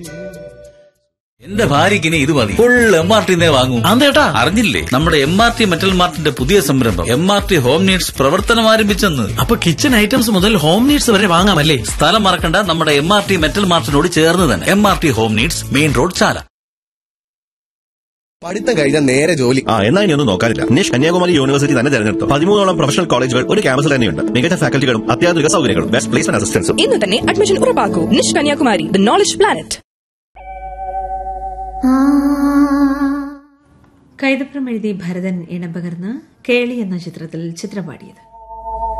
എന്റെ ഭാര്യയ്ക്ക് ഇനി ഇത് മതി ഫുൾ എം ആർ ടി വാങ്ങൂ അതേട്ടാ അറിഞ്ഞില്ലേ നമ്മുടെ എം ആർ ടി മെറ്റൽ മാർട്ടിന്റെ പുതിയ സംരംഭം M R T home needs പ്രവർത്തനം ആരംഭിച്ചെന്ന് അപ്പൊ കിച്ചൺ ഐറ്റംസ് മുതൽ ഹോം നീഡ്സ് വരെ വാങ്ങാമല്ലേ സ്ഥലം മറക്കണ്ട നമ്മുടെ എം ആർ ടി മെറ്റൽ മാർട്ടിനോട് ചേർന്ന് തന്നെ M R T home needs main road Chala പഠിത്തം കഴിഞ്ഞാൽ നേരെ ജോലി ആ എന്നാ ഇനി ഒന്നും നോക്കാനില്ല നിഷ് കന്യാകുമാരി യൂണിവേഴ്സിറ്റി തന്നെ തെരഞ്ഞെടുത്തു പതിമൂന്നോളം പ്രൊഫഷണൽ കോളേജുകൾ ഒരു ക്യാമ്പസിൽ തന്നെയുണ്ട് മികച്ച ഫാക്കൽറ്റികളും അത്യാധുനിക സൗകര്യങ്ങളും ബെസ്റ്റ് പ്ലേസ്മെന്റ് അസിസ്റ്റൻസും ഇന്ന് തന്നെ അഡ്മിഷൻ ഉറപ്പാക്കൂ Nish Kanyakumari the knowledge planet Kaithapram എഴുതി ഭരതൻ ഇണപകർന്ന് കേളി എന്ന ചിത്രത്തിൽ ചിത്രം പാടിയത്